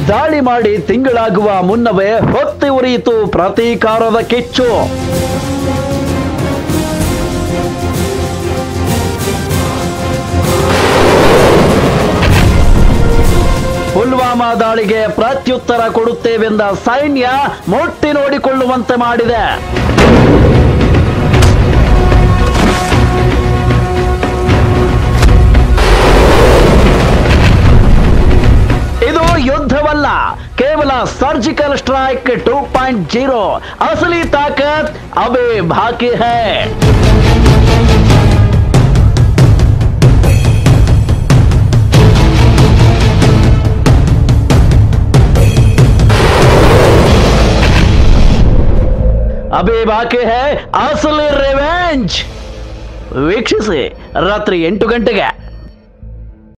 ದಾಳಿ ಮಾಡಿ ತಿಂಗಳಾಗುವ ಮುನ್ನವೇ ಹೊತ್ತಿ ಉರಿಯಿತು ಪ್ರತೀಕಾರದ ಕಿಚ್ಚು ಪುಲ್ವಾಮಾ ದಾಳಿಗೆ ಪ್ರತ್ಯುತ್ತರ ಕೊಡುತ್ತೇವೆಂದ ಸೈನ್ಯ ಮುಟ್ಟಿ ನೋಡಿಕೊಳ್ಳುವಂತೆ ಮಾಡಿದೆ ಇದು ಯುದ್ಧವಲ್ಲ ಕೇವಲ surgical strike two point zero ಅಸಲಿ ತಾಕತ್ ಅಬೇ ಬಾಕಿ ಹೈ ಅಬೇ ಬಾಕಿ ಹೈ ಅಸಲಿ ರಿವೆಂಜ್ ವೀಕ್ಷಿಸಿ ರಾತ್ರಿ ಎಂಟು ಗಂಟೆಗೆ